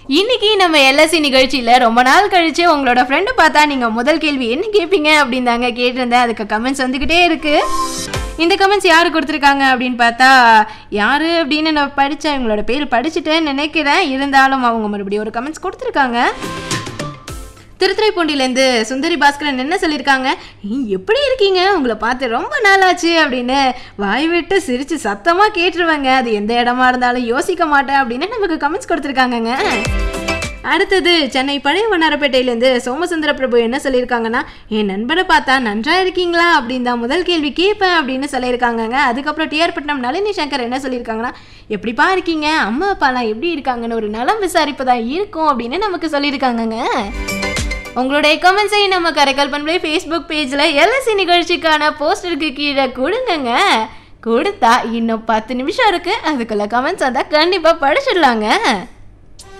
இன்னைக்கு நம்ம எல்எஸ்சி நிகழ்ச்சியில் ரொம்ப நாள் கழிச்சு உங்களோட ஃப்ரெண்டு பார்த்தா நீங்கள் முதல் கேள்வி என்ன கேட்பீங்க அப்படின்னு தாங்க கேட்டிருந்தேன் அதுக்கு கமெண்ட்ஸ் வந்துக்கிட்டே இருக்கு இந்த கமெண்ட்ஸ் யார் கொடுத்துருக்காங்க அப்படின்னு பார்த்தா யார் அப்படின்னு நான் படித்தேன் இவங்களோட பேர் படிச்சுட்டேன்னு நினைக்கிறேன் இருந்தாலும் அவங்க மறுபடியும் ஒரு கமெண்ட்ஸ் கொடுத்துருக்காங்க திருத்துறைப்பூண்டிலேருந்து சுந்தரி பாஸ்கரன் என்ன சொல்லியிருக்காங்க "ஏய், எப்படி இருக்கீங்க உங்களை பார்த்து ரொம்ப நாளாச்சு அப்படின்னு வாய் விட்டு சிரித்து சத்தமாக கேட்டுருவாங்க அது எந்த இடமா இருந்தாலும் யோசிக்க மாட்டேன் அப்படின்னு நமக்கு கமெண்ட்ஸ் கொடுத்துருக்காங்கங்க அடுத்தது சென்னை பழைய வண்ணாரப்பேட்டையிலேருந்து சோமசுந்தர பிரபு என்ன சொல்லியிருக்காங்கன்னா என் நண்பரை பார்த்தா நன்றா இருக்கீங்களா அப்படின்னு தான் முதல் கேள்வி கேட்பேன் அப்படின்னு சொல்லியிருக்காங்கங்க அதுக்கப்புறம் டிஆர் பட்னம் நளினி சங்கர் என்ன சொல்லியிருக்காங்கன்னா எப்படிப்பா இருக்கீங்க அம்மா அப்பாலாம் எப்படி இருக்காங்கன்னு ஒரு நலம் விசாரிப்பதா இருக்கும் அப்படின்னு நமக்கு சொல்லியிருக்காங்கங்க உங்களுடைய கமெண்ட்ஸை நம்ம கரைக்கல் பண்பலை ஃபேஸ்புக் பேஜில் எல்எஸ்சி நிகழ்ச்சிக்கான போஸ்டருக்கு கீழே கொடுங்கங்க கொடுத்தா இன்னும் பத்து நிமிஷம் இருக்குது அதுக்குள்ள கமெண்ட்ஸ் வந்தால் கண்டிப்பாக படிச்சிடலாங்க